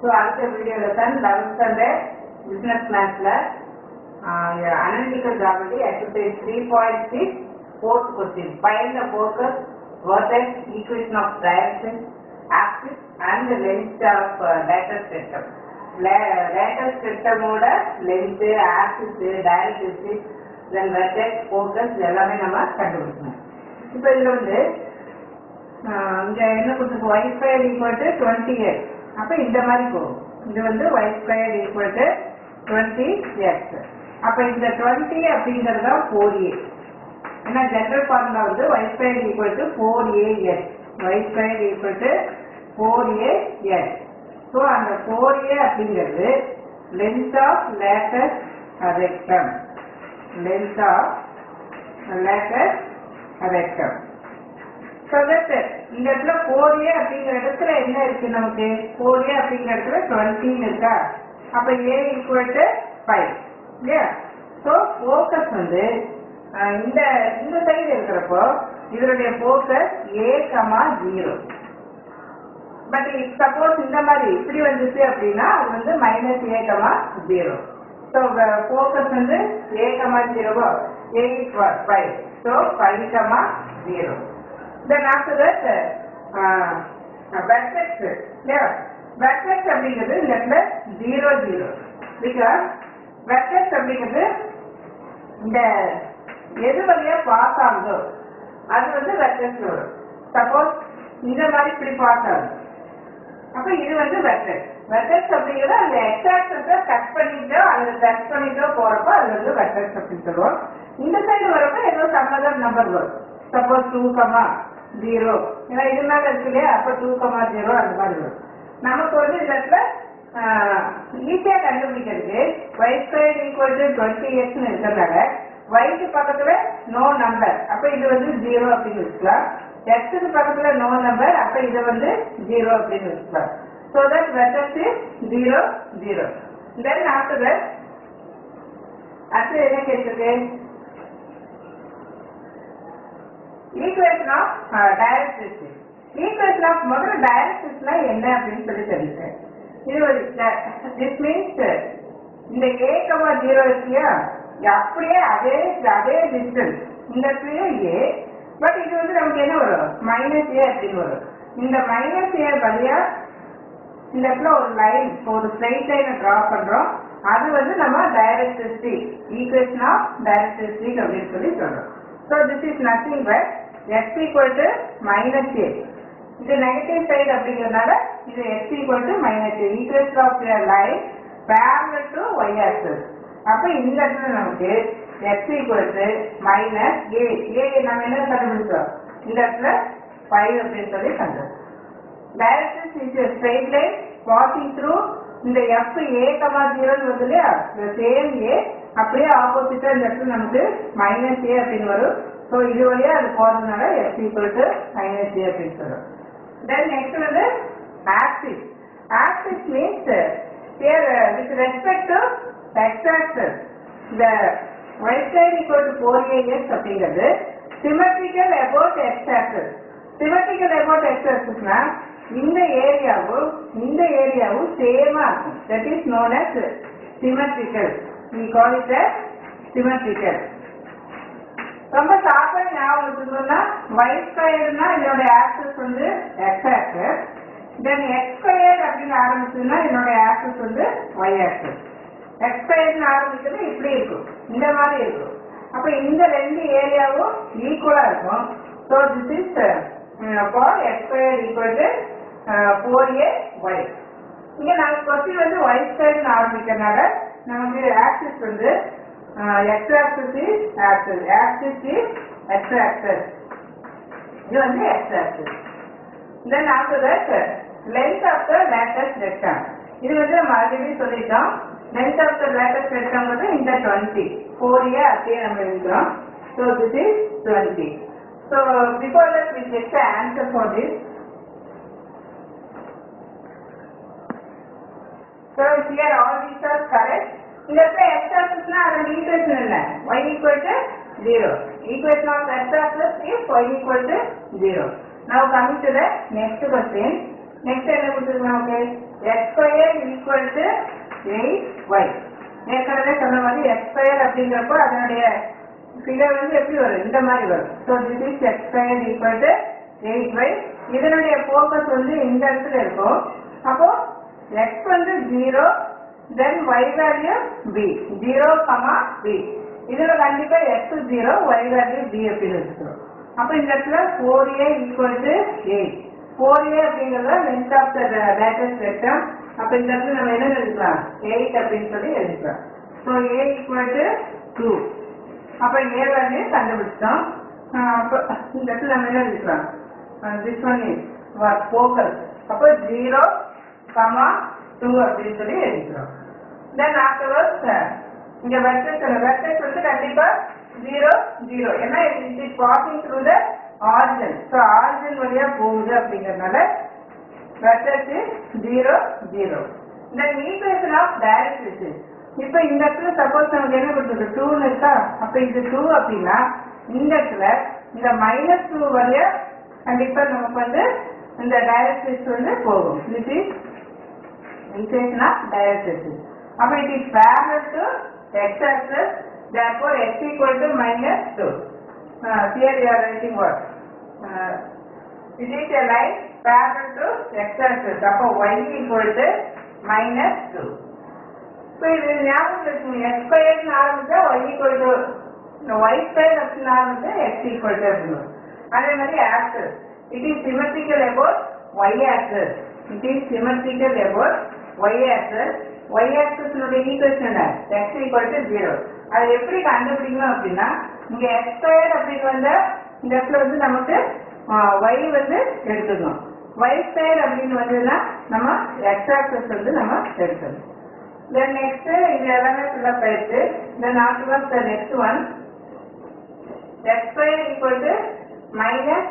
So அடுத்த வீடியோவில் தான் லெவன்த் ஸ்டாண்டர்ட் பிஸ்னஸ் கிளாஸில் analytical geometry exercise three point six fourth question find the focus vertex equation of direction axis and the length of uh, lattice system. Latus சிஸ்டமோட length axis directivity then vertex focus எல்லாமே நம்ம கண்டுபிடிக்கணும் இப்போ இதில் வந்து ஆஹ் இங்க என்ன கொடுத்துருக்கு y square equal to twenty x அப்போ இந்த மாதிரி போகும் இது வந்து y square equal to twenty x அப்போ இந்த டுவெண்ட்டி அப்படிங்கிறது தான் ஃபோர் ஏ ஏன்னா ஜென்ரல் ஃபார்முலா வந்து y square equal to four a x y square equal to four a x so அந்த ஃபோர் ஏ அப்படிங்கிறது length of latus rectum length of latus rectum so that இந்த இடத்துல four ஏ அப்படிங்கிற இடத்துல என்ன இருக்கு நமக்கு ஃபோர் ஏ அப்படிங்கிற இடத்துல டுவெண்ட்டின்னு இருக்கா அப்போ ஏ ஈக்குவல் டு ஃபைவ் இல்லையா ஸோ ஃபோக்கஸ் வந்து அஹ், இந்த இந்த சைடு இருக்கிறப்போ இதனுடைய focus a comma zero but suppose இந்த மாதிரி இப்படி வந்துச்சு அப்படின்னா அது வந்து minus a comma zero so focus வந்து ஏ கமா ஜீரோவோ a equal five so five comma zero then after that vertex இல்லையா வெர்டெக்ஸ் அப்படிங்கிறது இந்த இடத்துல ஜீரோ ஜீரோ பிகாஸ் வெர்டெக்ஸ் அப்படிங்கிறது இந்த எது வழியா பாஸ் ஆகுதோ அது வந்து வெர்டெக்ஸ் வரும் சப்போஸ் இந்த மாதிரி இப்படி பாஸ் ஆகுது அப்ப இது வந்து வெர்டெக்ஸ் வெர்டெக்ஸ் அப்படிங்கிறது அந்த எக்ஸாக்டத்தை கட் பண்ணிட்டோ அல்லது டச் பண்ணிட்டோ போறப்ப அது வந்து வெர்டெக்ஸ் அப்படின்னு சொல்லுவோம் இந்த சைடு வரப்ப ஏதோ சம்மதர் நம்பர் வரும் சப்போஸ் டூ கமா ஜீரோ ஏன்னா இது மேல இருக்கு இல்லையா அப்ப டூ கமா ஜீரோ அந்த மாதிரி வரும் நமக்கு வந்து இந்த இடத்துல ஈஸியா கண்டுபிடிக்கிறதுக்கு y square equal to twenty எக்ஸ்னு இருக்கிறதால ஒய்க்கு பக்கத்துல நோ நம்பர் அப்ப இது வந்து ஜீரோ அப்படின்னு வச்சுக்கலாம் எக்ஸுக்கு பக்கத்துல நோ நம்பர் அப்ப இதை வந்து ஜீரோ அப்படின்னு வச்சுக்கலாம் so that vertex is zero zero then after that அடுத்து என்ன கேட்டிருக்கு equation of directrix equation of முதல்ல டைரக்ட்ரிக்ஸ்னா என்ன அப்படின்னு சொல்லி தெரிஞ்சுக்கிறேன் இது ஒரு திஸ் மீன்ஸ் இந்த ஏ கமா ஜீரோ இருக்கியா அப்படியே அதே அதே டிஸ்டன்ஸ் இந்த இடத்துலயும் ஏ பட் இது வந்து நமக்கு என்ன வரும் மைனஸ் ஏ அப்படின்னு வரும் இந்த மைனஸ் ஏ வழியா இந்த இடத்துல ஒரு லைன் ஒரு ஸ்ட்ரைட் லைனை டிரா பண்றோம் அது வந்து நம்ம டைரக்ட்ரிஸ்டிக் ஈக்குவேஷன் ஆஃப் டைரக்ட்ரிஸ்டிக் அப்படின்னு சொல்லி சொல்றோம் so this is nothing but x equal to minus a இது நெகட்டிவ் சைடு அப்படிங்கிறதுனால இது x equal to minus a equation of line parallel to y axis அப்ப இந்த இடத்துல நமக்கு x equal to minus a a நம்ம என்ன கண்டுபிடிச்சோம் இந்த இடத்துல ஃபைவ் அப்படின்னு சொல்லி கண்டுபிடிச்சோம் directions is a straight line passing through இந்த f a கமா ஜீரோன்னு வருது இல்லையா இந்த சேம் a அப்படியே ஆப்போசிட்டா இந்த இடத்துல நமக்கு மைனஸ் ஏ அப்படின்னு வரும் ஸோ இது வழியா அது போறதுனால f equal to minus a அப்படின்னு சொல்லும் தென் நெக்ஸ்ட் வந்து axis axis means here with respect to x axis இந்த y side equal to 4ax அப்படிங்கிறது symmetrical about x axis symmetrical about x axisனா இந்த ஏரியாவும் இந்த ஏரியாவும் சேமா இருக்கும் that is known as symmetrical we call it as symmetrical ரொம்ப ஷார்ப்பா ஞாபகம் வச்சுக்கணும்னா y ஸ்கொயர்னா இதோட ஆக்சஸ் வந்து x axis then x square அப்படின்னு ஆரம்பிச்சதுன்னா என்னோட ஆக்சஸ் வந்து y ஆக்சஸ் எக்ஸ் ஸ்கொயர்னு ஆரம்பிக்கிறது இப்படி இருக்கும் இந்த மாதிரி இருக்கும் அப்ப இந்த ரெண்டு ஏரியாவும் ஈக்குவலா இருக்கும் so this is for x square equal to four a y இங்க நாங்கள் கொஸ்டின் வந்து ஒய் ஸ்கொயர்னு ஆரம்பிக்கிறதுனால நமக்கு ஆக்சிஸ் வந்து x axis is axis axis is x axis இது வந்து x axis then after that length of the latus rectum இது வந்து நம்ம ஆல்ரெடி சொல்லிட்டோம் length of the latus rectum வந்து இந்த டுவெண்ட்டி ஃபோர் இயர் அப்படியே நம்ம எழுதுறோம் so this is twenty so before that we check the answer for this so here all these are correct இந்த இடத்துல எக்ஸ் ஆக்சஸ்னா அதோட ஈக்குவேஷன் என்ன y equal to zero equation of x axis is y equal to zero Now coming to the next question. Next என்ன கொடுத்துருக்கோம் நமக்கு x square equal to eight y ஏற்கனவே சொன்ன மாதிரி எக்ஸ் ஸ்கொயர் அப்படிங்கிறப்போ அதனுடைய ஃபிகர் வந்து எப்படி வரும் இந்த மாதிரி வரும் so this is x square equal to eight y இதனுடைய ஃபோக்கஸ் வந்து இந்த இடத்துல இருக்கும் அப்போ எக்ஸ் வந்து zero then y value b zero comma b இதுல கண்டிப்பா x zero y value b அப்படின்னு வச்சுக்கிறோம் அப்போ இந்த இடத்துல four a equal to eight four a அப்படிங்கிறத length of the latus rectum அப்போ இந்த இடத்துல நம்ம என்ன எழுதிக்கலாம் எயிட் அப்படின்னு சொல்லி எழுதிக்கலாம் so a equal to two அப்போ ஏ வேல்யூ கண்டுபிடிச்சோம் ஆஹ் அப்போ இந்த இடத்துல நம்ம என்ன எழுதிக்கலாம் திஸ் ஒன் இஸ் ஃபோக்கஸ் அப்போ ஜீரோ கமா டூ அப்படின்னு சொல்லி எழுதிக்கிறோம் தென் ஆஃப்டர்வர்ஸ் இங்க வெர்டெக்ஸ் வெர்டெக்ஸ் வந்து கண்டிப்பா ஜீரோ ஜீரோ ஏன்னா it is passing through the origin so origin வழியா போகுது அப்படிங்கறதுனால vertex zero zero then equation of directrix இப்போ இந்த இடத்துல சப்போஸ் நமக்கு என்ன கொடுத்துருக்கு டூன்னு இருக்கா அப்ப இது டூ அப்படின்னா இந்த இடத்துல இந்த மைனஸ் டூ வழியா கண்டிப்பா நமக்கு வந்து இந்த டைரக்ட்ரிஸ் வந்து போகும் this is equation of directrix. அப்ப it is parallel to x-axis, therefore x equal to minus 2. Uh, here you are writing what? Uh, it is a line parallel to x-axis. அப்போ y equal to minus 2. So இது ஞாபகம் வச்சுக்கோங்க x ஸ்கொயர்னு ஆரம்பிச்சா y equal to y square அப்படின்னு ஆரம்பிச்சா x equal to அப்படின்னு வரும். அதே மாதிரி axis. It is symmetrical about y axis. It is symmetrical about y axis. y axis னுடைய ஈக்குவேஷன் என்ன x equal to 0. அது எப்படி கண்டுபிடிக்கணும் அப்படின்னா இங்க x ஸ்கொயர் அப்படின்னு வந்தா இந்த இடத்துல வந்து நமக்கு ஆஹ், y வந்து எடுத்துக்கணும் y ஸ்கொயர் அப்படின்னு வந்ததுன்னா நம்ம x axis வந்து நம்ம எடுக்கணும் தென் நெக்ஸ்ட் இது எல்லாமே ஃபில்லப் ஆயிடுச்சு then afterwards the next one x square equal to minus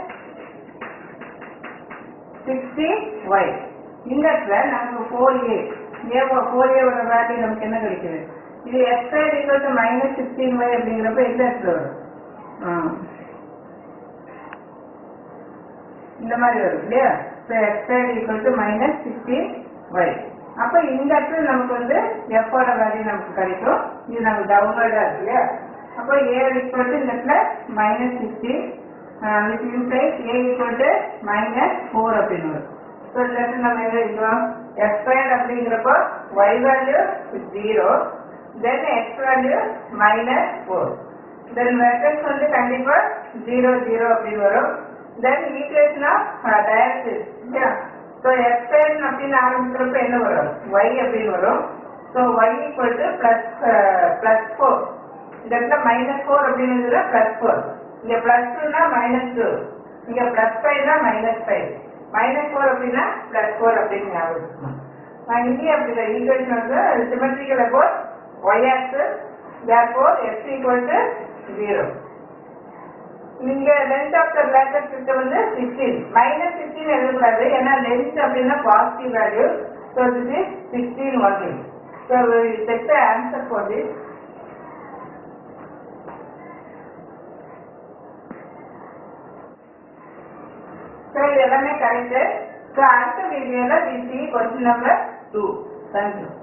sixty y இந்த இடத்துல நமக்கு ஃபோர் ஏ ஏ ஃபோர் ஏவோட வேல்யூ நமக்கு என்ன கிடைக்குது இது x square equal to minus sixteen y அப்படிங்கிறப்ப எந்த இடத்துல வரும் ஆ. இந்த மாதிரி வரும் இல்லையா so x square equal to minus sixteen y அப்போ இந்த இடத்துல நமக்கு வந்து எஃபோட வேல்யூ நமக்கு கிடைக்கும் இது நமக்கு டவுன்லோடாக இருக்கு இல்லையா அப்போ ஏ ஈக்குவல் டு இந்த இடத்துல minus sixteen with inside a equal to minus four அப்படின்னு வரும் ஸோ இந்த இடத்துல நம்ம என்ன எழுதுவோம் எக்ஸ் ஸ்கொயர் அப்படிங்கிறப்போ y value zero then x value minus four then vertex வந்து கண்டிப்பா ஜீரோ ஜீரோ அப்படின்னு வரும் தென் ஈக்குவேஷன் ஆஃப் டயர்சிஸ் இல்லையா ஸோ எக்ஸ்பேன் அப்படின்னு ஆரம்பிக்கிறப்ப என்ன வரும் ஒய் அப்படின்னு வரும் ஸோ y equal to plus plus four இந்த இடத்துல மைனஸ் ஃபோர் அப்படிங்கிறதுல பிளஸ் ஃபோர் இங்க பிளஸ் டூனா மைனஸ் டூ இங்க பிளஸ் ஃபைவ்னா மைனஸ் ஃபைவ் மைனஸ் ஃபோர் அப்படின்னா பிளஸ் ஃபோர் அப்படின்னு ஞாபகம் வச்சுக்கணும். நான் இங்கேயே அப்படி ஈக்குவேஷன் வந்து symmetrical about y axis therefore x equal to 0 நீங்க லென்த் ஆஃப் த பிளாக்கெட் சிஸ்டம் வந்து 16 மைனஸ் சிக்ஸ்டீன் எழுதக்கூடாது ஏன்னா லென்த் அப்படின்னா positive value so this is sixteen only so check the answer for this so இது எல்லாமே கரெக்ட் ஸோ அடுத்த வீடியோல we see question number two thank you